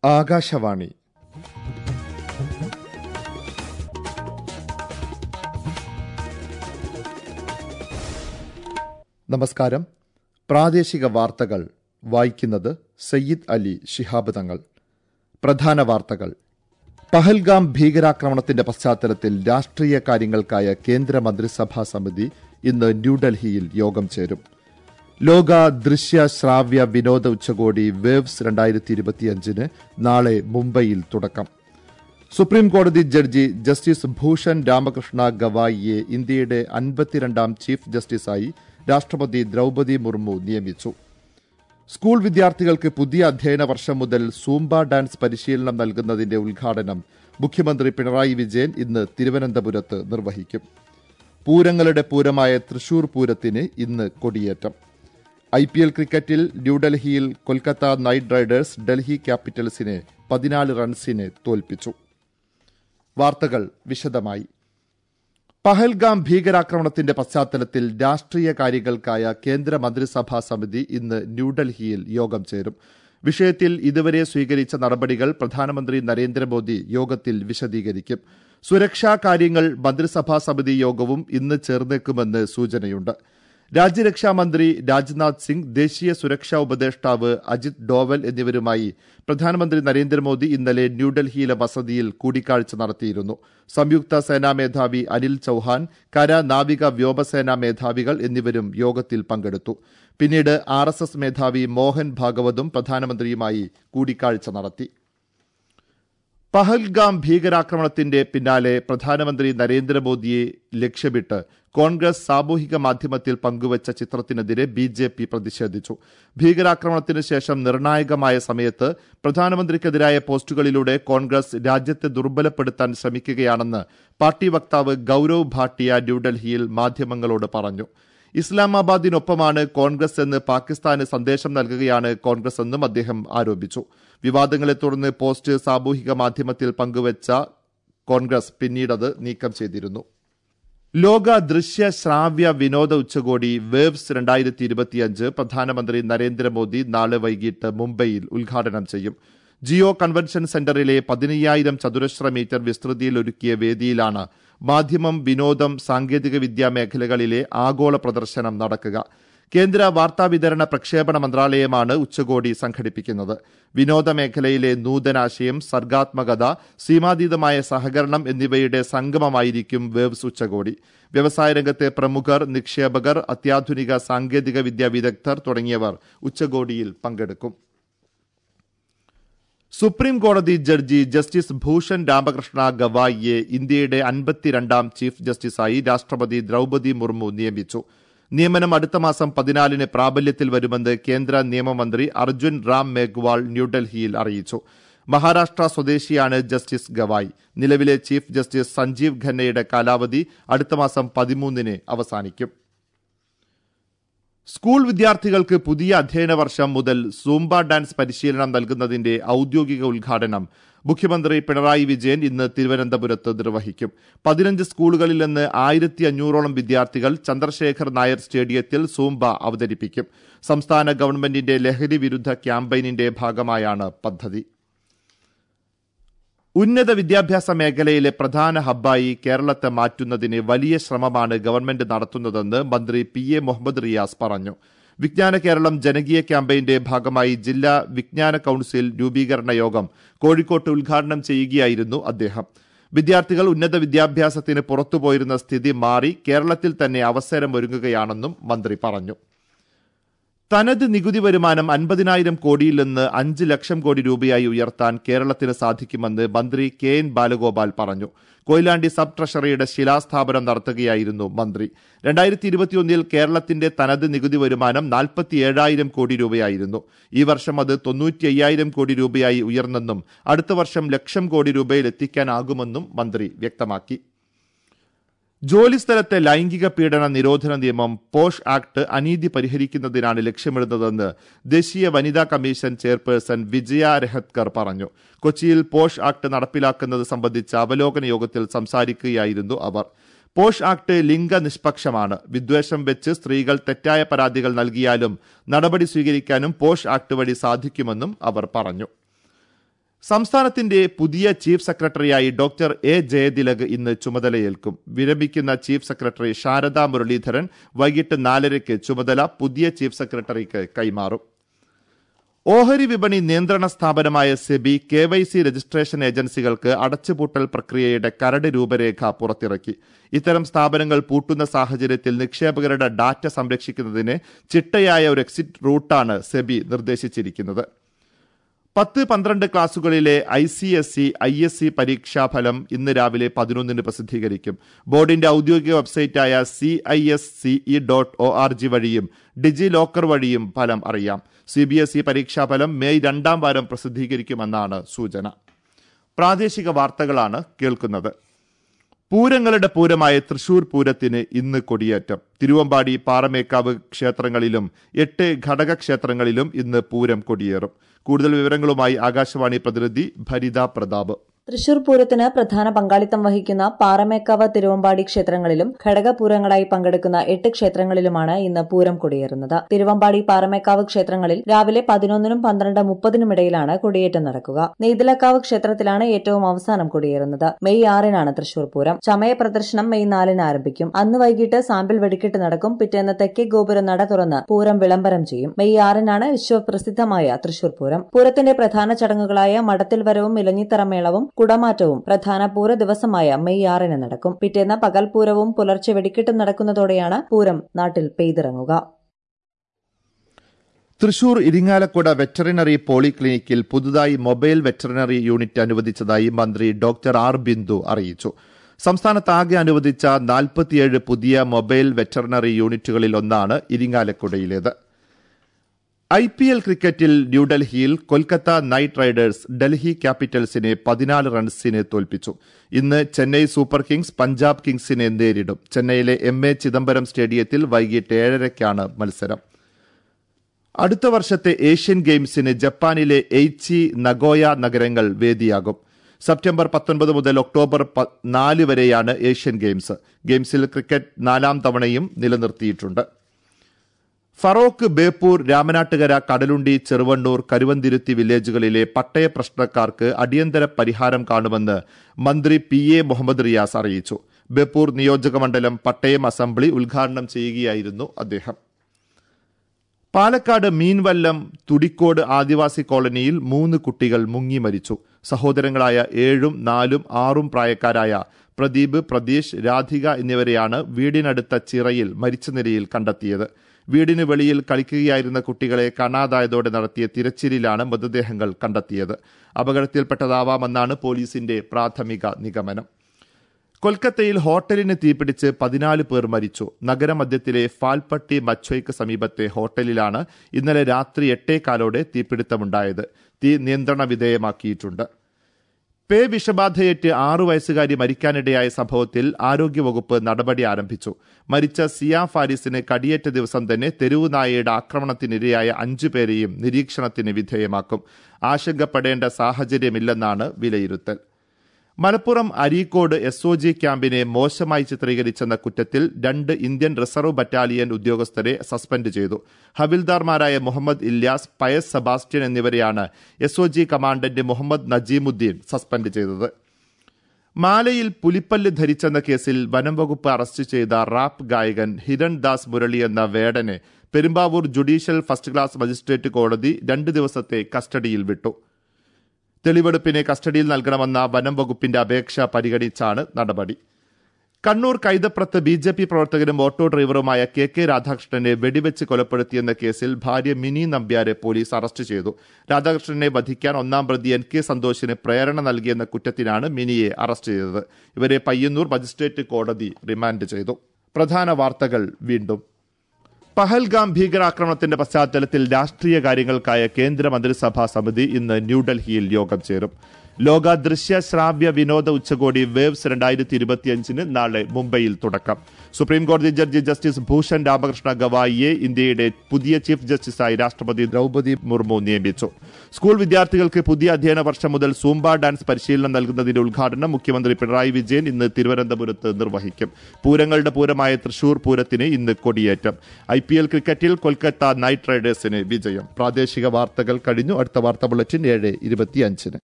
ആകാശവാണി നമസ്കാരം പ്രാദേശിക വാർത്തകൾ വായിക്കുന്നത് സയ്യിദ് അലി ശിഹാബ് തങ്ങൾ പ്രധാന വാർത്തകൾ പഹൽഗാം ഭീകരാക്രമണത്തിന്റെ പശ്ചാത്തലത്തിൽ രാഷ്ട്രീയ കാര്യങ്ങൾക്കായ കേന്ദ്ര മന്ത്രിസഭാ സമിതി ഇന്ന് ന്യൂഡൽഹിയിൽ യോഗം ചേരും ലോക ദൃശ്യ ശ്രാവ്യ വിനോദ ഉച്ചകോടി വേവ്സ് രണ്ടായിരത്തി ഇരുപത്തിയഞ്ചിന് നാളെ മുംബൈയിൽ തുടക്കം സുപ്രീം കോടതി ജഡ്ജി ജസ്റ്റിസ് ഭൂഷൺ രാമകൃഷ്ണ ഗവായിയെ ഇന്ത്യയുടെ അൻപത്തിരണ്ടാം ചീഫ് ജസ്റ്റിസായി രാഷ്ട്രപതി ദ്രൌപതി മുർമു നിയമിച്ചു സ്കൂൾ വിദ്യാർത്ഥികൾക്ക് പുതിയ അധ്യയന വർഷം മുതൽ സൂംബ ഡാൻസ് പരിശീലനം നൽകുന്നതിന്റെ ഉദ്ഘാടനം മുഖ്യമന്ത്രി പിണറായി വിജയൻ ഇന്ന് തിരുവനന്തപുരത്ത് നിർവഹിക്കും പൂരങ്ങളുടെ പൂരമായ തൃശൂർ പൂരത്തിന് ഇന്ന് കൊടിയേറ്റം ഐ പി എൽ ക്രിക്കറ്റിൽ ന്യൂഡൽഹിയിൽ കൊൽക്കത്ത നൈറ്റ് റൈഡേഴ്സ് ഡൽഹി ക്യാപിറ്റൽസിനെ പതിനാല് റൺസിന് തോൽപ്പിച്ചു വാർത്തകൾ വിശദമായി പഹൽഗാം ഭീകരാക്രമണത്തിന്റെ പശ്ചാത്തലത്തിൽ രാഷ്ട്രീയ കാര്യങ്ങൾക്കായ കേന്ദ്ര മന്ത്രിസഭാ സമിതി ഇന്ന് ന്യൂഡൽഹിയിൽ യോഗം ചേരും വിഷയത്തിൽ ഇതുവരെ സ്വീകരിച്ച നടപടികൾ പ്രധാനമന്ത്രി നരേന്ദ്രമോദി യോഗത്തിൽ വിശദീകരിക്കും സുരക്ഷാ കാര്യങ്ങൾ മന്ത്രിസഭാ സമിതി യോഗവും ഇന്ന് ചേർന്നേക്കുമെന്ന് സൂചനയുണ്ട് രാജ്യരക്ഷാ മന്ത്രി രാജ്നാഥ് സിംഗ് ദേശീയ സുരക്ഷാ ഉപദേഷ്ടാവ് അജിത് ഡോവൽ എന്നിവരുമായി പ്രധാനമന്ത്രി നരേന്ദ്രമോദി ഇന്നലെ ന്യൂഡൽഹിയിലെ വസതിയിൽ കൂടിക്കാഴ്ച നടത്തിയിരുന്നു സംയുക്ത സേനാ മേധാവി അനിൽ ചൌഹാൻ കര നാവിക വ്യോമസേനാ മേധാവികൾ എന്നിവരും യോഗത്തിൽ പങ്കെടുത്തു പിന്നീട് ആർ മേധാവി മോഹൻ ഭാഗവതും പ്രധാനമന്ത്രിയുമായി കൂടിക്കാഴ്ച നടത്തി പഹൽഗാം ഭീകരാക്രമണത്തിന്റെ പിന്നാലെ പ്രധാനമന്ത്രി നരേന്ദ്രമോദിയെ ലക്ഷ്യമിട്ട് കോൺഗ്രസ് സാമൂഹിക മാധ്യമത്തിൽ പങ്കുവച്ച ചിത്രത്തിനെതിരെ ബി ജെ പി പ്രതിഷേധിച്ചു ഭീകരാക്രമണത്തിന് ശേഷം നിർണായകമായ സമയത്ത് പ്രധാനമന്ത്രിക്കെതിരായ പോസ്റ്റുകളിലൂടെ കോൺഗ്രസ് രാജ്യത്തെ ദുർബലപ്പെടുത്താൻ ശ്രമിക്കുകയാണെന്ന് പാർട്ടി വക്താവ് ഗൌരവ് ഭാട്ടിയ ന്യൂഡൽഹിയിൽ മാധ്യമങ്ങളോട് പറഞ്ഞു ഇസ്ലാമാബാദിനൊപ്പമാണ് കോൺഗ്രസ് എന്ന് പാകിസ്ഥാന് സന്ദേശം നൽകുകയാണ് കോൺഗ്രസ് എന്നും അദ്ദേഹം ആരോപിച്ചു വിവാദങ്ങളെ തുടർന്ന് പോസ്റ്റ് സാമൂഹിക മാധ്യമത്തിൽ പങ്കുവച്ച കോൺഗ്രസ് പിന്നീടത് നീക്കം ചെയ്തിരുന്നു ലോക ദൃശ്യ ശ്രാവ്യ വിനോദ ഉച്ചകോടി വേവ്സ് രണ്ടായിരത്തി ഇരുപത്തിയഞ്ച് പ്രധാനമന്ത്രി നരേന്ദ്രമോദി നാളെ വൈകിട്ട് മുംബൈയിൽ ഉദ്ഘാടനം ചെയ്യും ജിയോ കൺവെൻഷൻ സെന്ററിലെ പതിനയ്യായിരം ചതുരശ്ര മീറ്റർ വിസ്തൃതിയിൽ ഒരുക്കിയ വേദിയിലാണ് മാധ്യമം വിനോദം സാങ്കേതികവിദ്യാ മേഖലകളിലെ ആഗോള പ്രദർശനം നടക്കുക കേന്ദ്ര വാർത്താവിതരണ പ്രക്ഷേപണ മന്ത്രാലയമാണ് ഉച്ചകോടി സംഘടിപ്പിക്കുന്നത് വിനോദ മേഖലയിലെ നൂതനാശയം സർഗാത്മകത സീമാതീതമായ സഹകരണം എന്നിവയുടെ സംഗമമായിരിക്കും വേവ്സ് ഉച്ചകോടി വ്യവസായ രംഗത്തെ പ്രമുഖർ നിക്ഷേപകർ അത്യാധുനിക സാങ്കേതിക വിദ്യാ വിദഗ്ധർ തുടങ്ങിയവർ ഉച്ചകോടിയിൽ പങ്കെടുക്കും സുപ്രീം കോടതി ജഡ്ജി ജസ്റ്റിസ് ഭൂഷൺ രാമകൃഷ്ണ ഗവായിയെ ഇന്ത്യയുടെ അൻപത്തിരണ്ടാം ചീഫ് ജസ്റ്റിസായി രാഷ്ട്രപതി ദ്രൌപതി മുർമു നിയമിച്ചു നിയമനം അടുത്ത മാസം പതിനാലിന് പ്രാബല്യത്തിൽ വരുമെന്ന് കേന്ദ്ര നിയമമന്ത്രി അർജുൻ റാം മേഘ്വാൾ ന്യൂഡൽഹിയിൽ അറിയിച്ചു മഹാരാഷ്ട്ര സ്വദേശിയാണ് ജസ്റ്റിസ് ഗവായ് നിലവിലെ ചീഫ് ജസ്റ്റിസ് സഞ്ജീവ് ഖന്നയുടെ കാലാവധി അടുത്ത മാസം പതിമൂന്നിന് അവസാനിക്കും സ്കൂൾ വിദ്യാർത്ഥികൾക്ക് പുതിയ അധ്യയന വർഷം മുതൽ സൂംബ ഡാൻസ് പരിശീലനം നൽകുന്നതിന്റെ ഔദ്യോഗിക ഉദ്ഘാടനം മുഖ്യമന്ത്രി പിണറായി വിജയൻ ഇന്ന് തിരുവനന്തപുരത്ത് നിർവഹിക്കും പതിനഞ്ച് സ്കൂളുകളിൽ നിന്ന് ആയിരത്തി അഞ്ഞൂറോളം വിദ്യാർത്ഥികൾ ചന്ദ്രശേഖർ നായർ സ്റ്റേഡിയത്തിൽ സൂംബ അവതരിപ്പിക്കും സംസ്ഥാന ഗവൺമെന്റിന്റെ ലഹരി വിരുദ്ധ ക്യാമ്പയിനിന്റെ ഭാഗമായാണ് പദ്ധതി ഉന്നത വിദ്യാഭ്യാസ മേഖലയിലെ പ്രധാന ഹബ്ബായി കേരളത്തെ മാറ്റുന്നതിന് വലിയ ശ്രമമാണ് ഗവൺമെന്റ് നടത്തുന്നതെന്ന് മന്ത്രി പി എ മുഹമ്മദ് റിയാസ് പറഞ്ഞു വിജ്ഞാന കേരളം ജനകീയ ക്യാമ്പയിന്റെ ഭാഗമായി ജില്ലാ വിജ്ഞാന കൌൺസിൽ രൂപീകരണ യോഗം കോഴിക്കോട്ട് ഉദ്ഘാടനം ചെയ്യുകയായിരുന്നു അദ്ദേഹം വിദ്യാർത്ഥികൾ ഉന്നത വിദ്യാഭ്യാസത്തിന് പുറത്തുപോയിരുന്ന സ്ഥിതി മാറി കേരളത്തിൽ തന്നെ അവസരം ഒരുങ്ങുകയാണെന്നും മന്ത്രി പറഞ്ഞു തനത് നികുതി വരുമാനം അൻപതിനായിരം കോടിയിൽ നിന്ന് അഞ്ച് ലക്ഷം കോടി രൂപയായി ഉയർത്താൻ കേരളത്തിന് സാധിക്കുമെന്ന് മന്ത്രി കെ എൻ ബാലഗോപാൽ പറഞ്ഞു കൊയിലാണ്ടി സബ് ട്രഷറിയുടെ ശിലാസ്ഥാപനം നടത്തുകയായിരുന്നു മന്ത്രി രണ്ടായിരത്തി ഇരുപത്തിയൊന്നിൽ കേരളത്തിന്റെ തനത് നികുതി വരുമാനം നാൽപ്പത്തി ഏഴായിരം കോടി രൂപയായിരുന്നു ഈ വർഷം അത് തൊണ്ണൂറ്റി അയ്യായിരം കോടി രൂപയായി ഉയർന്നെന്നും അടുത്ത വർഷം ലക്ഷം കോടി രൂപയിൽ എത്തിക്കാനാകുമെന്നും മന്ത്രി വ്യക്തമാക്കി ജോലിസ്ഥലത്തെ ലൈംഗിക പീഡന നിരോധന നിയമം പോഷ് ആക്ട് അനീതി പരിഹരിക്കുന്നതിനാണ് ലക്ഷ്യമിടുന്നതെന്ന് ദേശീയ വനിതാ കമ്മീഷൻ ചെയർപേഴ്സൺ വിജയ രഹത്കർ പറഞ്ഞു കൊച്ചിയിൽ പോഷ് ആക്ട് നടപ്പിലാക്കുന്നത് സംബന്ധിച്ച അവലോകന യോഗത്തിൽ സംസാരിക്കുകയായിരുന്നു അവർ പോഷ് ആക്ട് ലിംഗ നിഷ്പക്ഷമാണ് വിദ്വേഷം വെച്ച് സ്ത്രീകൾ തെറ്റായ പരാതികൾ നൽകിയാലും നടപടി സ്വീകരിക്കാനും പോഷ് ആക്ട് വഴി സാധിക്കുമെന്നും അവർ പറഞ്ഞു സംസ്ഥാനത്തിന്റെ പുതിയ ചീഫ് സെക്രട്ടറിയായി ഡോക്ടർ എ ജയതിലക് ഇന്ന് ചുമതലയേൽക്കും വിരമിക്കുന്ന ചീഫ് സെക്രട്ടറി ശാരദാ മുരളീധരൻ വൈകിട്ട് നാലരയ്ക്ക് ചുമതല പുതിയ ചീഫ് സെക്രട്ടറിക്ക് കൈമാറും ഓഹരി വിപണി നിയന്ത്രണ സ്ഥാപനമായ SEBI K Y C registration ഏജൻസികൾക്ക് അടച്ചുപൂട്ടൽ പ്രക്രിയയുടെ കരട് രൂപരേഖ പുറത്തിറക്കി ഇത്തരം സ്ഥാപനങ്ങൾ പൂട്ടുന്ന സാഹചര്യത്തിൽ നിക്ഷേപകരുടെ ഡാറ്റ സംരക്ഷിക്കുന്നതിന് ചിട്ടയായ ഒരു എക്സിറ്റ് റൂട്ടാണ് സെബി നിർദ്ദേശിച്ചിരിക്കുന്നത് പത്ത് പന്ത്രണ്ട് ക്ലാസുകളിലെ I C S C I S C പരീക്ഷാഫലം ഇന്ന് രാവിലെ പതിനൊന്നിന് പ്രസിദ്ധീകരിക്കും ബോർഡിന്റെ ഔദ്യോഗിക വെബ്സൈറ്റായ C I S CE dot O R G വഴിയും ഡിജി ലോക്കർ വഴിയും ഫലം അറിയാം സി ബി എസ് ഇ പരീക്ഷാഫലം മെയ് രണ്ടാം വാരം പ്രസിദ്ധീകരിക്കുമെന്നാണ് സൂചന പ്രാദേശിക വാർത്തകളാണ് കേൾക്കുന്നത് പൂരങ്ങളുടെ പൂരമായ തൃശൂർ പൂരത്തിന് ഇന്ന് കൊടിയേറ്റം തിരുവമ്പാടി പാറമേക്കാവ് ക്ഷേത്രങ്ങളിലും എട്ട് ഘടക ക്ഷേത്രങ്ങളിലും ഇന്ന് പൂരം കൊടിയേറും കൂടുതൽ വിവരങ്ങളുമായി ആകാശവാണി പ്രതിനിധി ഭരിത പ്രതാപ് തൃശൂർ പൂരത്തിന് പ്രധാന പങ്കാളിത്തം വഹിക്കുന്ന പാറമേക്കാവ് തിരുവമ്പാടി ക്ഷേത്രങ്ങളിലും ഘടകപൂരങ്ങളായി പങ്കെടുക്കുന്ന എട്ട് ക്ഷേത്രങ്ങളിലുമാണ് ഇന്ന് പൂരം കൊടിയേറുന്നത് തിരുവമ്പാടി പാറമേക്കാവ് ക്ഷേത്രങ്ങളിൽ രാവിലെ പതിനൊന്നിനും പന്ത്രണ്ട് മുപ്പതിനും ഇടയിലാണ് കൊടിയേറ്റം നടക്കുക നെയ്തലക്കാവ് ക്ഷേത്രത്തിലാണ് ഏറ്റവും അവസാനം കൊടിയേറുന്നത് മെയ് ആറിനാണ് തൃശൂർ പൂരം ചമയ പ്രദർശനം മെയ് നാലിന് ആരംഭിക്കും അന്ന് വൈകിട്ട് സാമ്പിൾ വെടിക്കെട്ട് നടക്കും പിറ്റേന്ന് തെക്കേ ഗോപുരം നട തുറന്ന് പൂരം വിളംബരം ചെയ്യും മെയ് ആറിനാണ് വിശ്വപ്രസിദ്ധമായ തൃശൂർ പൂരം പൂരത്തിന്റെ പ്രധാന ചടങ്ങുകളായ മടത്തിൽ വരവും ഇലഞ്ഞിത്തറമേളവും കുടമാറ്റവും പ്രധാന പൂര ദിവസമായ മെയ് ആറിന് നടക്കും പിറ്റേന്ന് പകൽപൂരവും പുലർച്ചെ വെടിക്കെട്ടും നടക്കുന്നതോടെയാണ് പൂരം നാട്ടിൽ പെയ്തിറങ്ങുക തൃശൂർ ഇരിങ്ങാലക്കുട വെറ്ററിനറി പോളിക്ലിനിക്കിൽ പുതുതായി മൊബൈൽ വെറ്ററിനറി യൂണിറ്റ് അനുവദിച്ചതായി മന്ത്രി ഡോക്ടർ ആർ ബിന്ദു അറിയിച്ചു സംസ്ഥാനത്താകെ അനുവദിച്ച നാൽപ്പത്തിയേഴ് പുതിയ മൊബൈൽ വെറ്ററിനറി യൂണിറ്റുകളിൽ ഒന്നാണ് ഇരിങ്ങാലക്കുടയിലേത് ഐ പി എൽ ക്രിക്കറ്റിൽ ന്യൂഡൽഹിയിൽ കൊൽക്കത്ത നൈറ്റ് റൈഡേഴ്സ് ഡൽഹി ക്യാപിറ്റൽസിനെ പതിനാല് റൺസിന് തോൽപ്പിച്ചു ഇന്ന് ചെന്നൈ സൂപ്പർ കിങ്സ് പഞ്ചാബ് കിങ്സിനെ നേരിടും ചെന്നൈയിലെ എം എ ചിദംബരം സ്റ്റേഡിയത്തിൽ വൈകിട്ട് ഏഴരയ്ക്കാണ് മത്സരം അടുത്ത വർഷത്തെ ഏഷ്യൻ ഗെയിംസിന് ജപ്പാനിലെ എയ്ച്ചി നഗോയ നഗരങ്ങൾ വേദിയാകും സെപ്റ്റംബർ പത്തൊൻപത് മുതൽ ഒക്ടോബർ നാല് വരെയാണ് ഏഷ്യൻ ഗെയിംസ് ഗെയിംസിൽ ക്രിക്കറ്റ് നാലാം തവണയും നിലനിർത്തിയിട്ടുണ്ട് ഫറോക്ക് ബേപ്പൂർ രാമനാട്ടുകര കടലുണ്ടി ചെറുവണ്ണൂർ കരുവന്തിരുത്തി വില്ലേജുകളിലെ പട്ടയ പ്രശ്നക്കാർക്ക് അടിയന്തര പരിഹാരം കാണുമെന്ന് മന്ത്രി പി എ മുഹമ്മദ് റിയാസ് അറിയിച്ചു ബേപ്പൂർ നിയോജകമണ്ഡലം പട്ടയം അസംബ്ലി ഉദ്ഘാടനം ചെയ്യുകയായിരുന്നു അദ്ദേഹം പാലക്കാട് മീൻവല്ലം തുടിക്കോട് ആദിവാസി കോളനിയിൽ മൂന്ന് കുട്ടികൾ മുങ്ങി മരിച്ചു സഹോദരങ്ങളായ ഏഴും നാലും ആറും പ്രായക്കാരായ പ്രദീപ് പ്രതീഷ് രാധിക എന്നിവരെയാണ് വീടിനടുത്ത ചിറയിൽ മരിച്ച നിലയിൽ കണ്ടെത്തിയത് വീടിന് വെളിയിൽ കളിക്കുകയായിരുന്ന കുട്ടികളെ കാണാതായതോടെ നടത്തിയ തിരച്ചിലിലാണ് മൃതദേഹങ്ങൾ കണ്ടെത്തിയത് അപകടത്തിൽപ്പെട്ടതാവാമെന്നാണ് പോലീസിന്റെ പ്രാഥമിക നിഗമനം കൊൽക്കത്തയിൽ ഹോട്ടലിന് തീപിടിച്ച് പതിനാല് പേർ മരിച്ചു നഗരമധ്യത്തിലെ ഫാൽപ്പട്ടി മച്ചോയ്ക്ക് സമീപത്തെ ഹോട്ടലിലാണ് ഇന്നലെ രാത്രി എട്ടേകാലോടെ തീപിടുത്തമുണ്ടായത് തീ നിയന്ത്രണ വിധേയമാക്കിയിട്ടുണ്ട് പേ വിഷബാധയേറ്റ് ആറു വയസ്സുകാരി മരിക്കാനിടയായ സംഭവത്തിൽ ആരോഗ്യവകുപ്പ് നടപടി ആരംഭിച്ചു മരിച്ച സിയ ഫാരിസിന് കടിയേറ്റ ദിവസം തന്നെ തെരുവു നായയുടെ ആക്രമണത്തിനിരയായ അഞ്ചു പേരെയും നിരീക്ഷണത്തിന് വിധേയമാക്കും ആശങ്കപ്പെടേണ്ട സാഹചര്യമില്ലെന്നാണ് വിലയിരുത്തൽ Malappuram Areekode S O G ക്യാമ്പിനെ മോശമായി ചിത്രീകരിച്ചെന്ന കുറ്റത്തിൽ രണ്ട് ഇന്ത്യൻ റിസർവ് ബറ്റാലിയൻ ഉദ്യോഗസ്ഥരെ സസ്പെൻഡ് ചെയ്തു ഹവിൽദാർമാരായ മുഹമ്മദ് ഇല്യാസ് പയസ് സെബാസ്റ്റ്യൻ എന്നിവരെയാണ് S O G commandant Muhammad Najeemuddin suspend ചെയ്തത് മാലയിൽ പുലിപ്പല്ല് ധരിച്ചെന്ന കേസിൽ വനം വകുപ്പ് അറസ്റ്റ് ചെയ്ത റാപ്പ് ഗായകൻ ഹിരൺ ദാസ് മുരളി എന്ന വേടനെ Perumbavoor judicial first class magistrate കോടതി രണ്ട് ദിവസത്തെ കസ്റ്റഡിയിൽ വിട്ടു തെളിവെടുപ്പിനെ കസ്റ്റഡിയിൽ നൽകണമെന്ന വനം വകുപ്പിന്റെ അപേക്ഷ പരിഗണിച്ചാണ് നടപടി കണ്ണൂർ കൈതപ്രത്ത് ബി ജെ പി പ്രവർത്തകരും ഓട്ടോ ഡ്രൈവറുമായ കെ കെ രാധാകൃഷ്ണനെ വെടിവെച്ച് കൊലപ്പെടുത്തിയെന്ന കേസിൽ ഭാര്യ മിനി നമ്പ്യാരെ പോലീസ് അറസ്റ്റ് ചെയ്തു രാധാകൃഷ്ണനെ വധിക്കാൻ ഒന്നാം പ്രതി എൻ കെ സന്തോഷിന് പ്രേരണ നൽകിയെന്ന കുറ്റത്തിനാണ് മിനിയെ അറസ്റ്റ് ചെയ്തത് ഇവരെ പയ്യന്നൂർ മജിസ്ട്രേറ്റ് കോടതി റിമാൻഡ് ചെയ്തു പ്രധാന വാർത്തകൾ വീണ്ടും പഹൽഗാം ഭീകരാക്രമണത്തിന്റെ പശ്ചാത്തലത്തിൽ രാഷ്ട്രീയ കാര്യങ്ങൾക്കായ കേന്ദ്ര മന്ത്രിസഭാ സമിതി ഇന്ന് ന്യൂഡൽഹിയിൽ യോഗം ചേരും ലോക ദൃശ്യ ശ്രാവ്യ വിനോദ ഉച്ചകോടി വേവ്സ് രണ്ടായിരത്തി ഇരുപത്തിയഞ്ചിന് നാളെ മുംബൈയിൽ തുടക്കം സുപ്രീംകോടതി ജഡ്ജി ജസ്റ്റിസ് ഭൂഷൺ രാമകൃഷ്ണ ഗവായിയെ ഇന്ത്യയുടെ പുതിയ ചീഫ് ജസ്റ്റിസായി രാഷ്ട്രപതി ദ്രൗപതി മുർമു നിയമിച്ചു സ്കൂൾ വിദ്യാർത്ഥികൾക്ക് പുതിയ അധ്യയന വർഷം മുതൽ സൂംബ ഡാൻസ് പരിശീലനം നൽകുന്നതിന്റെ ഉദ്ഘാടനം മുഖ്യമന്ത്രി പിണറായി വിജയൻ ഇന്ന് തിരുവനന്തപുരത്ത് നിർവഹിക്കും പൂരങ്ങളുടെ പൂരമായ തൃശൂർ പൂരത്തിന് ഇന്ന് കൊടിയേറ്റം ഐ പി എൽ ക്രിക്കറ്റിൽ കൊൽക്കത്ത നൈറ്റ് റൈഡേഴ്സിന് വിജയം പ്രാദേശിക വാർത്തകൾ കഴിഞ്ഞു അടുത്ത വാർത്താ ബുള്ളറ്റിൻ ഏഴ് ഇരുപത്തിയഞ്ചിന്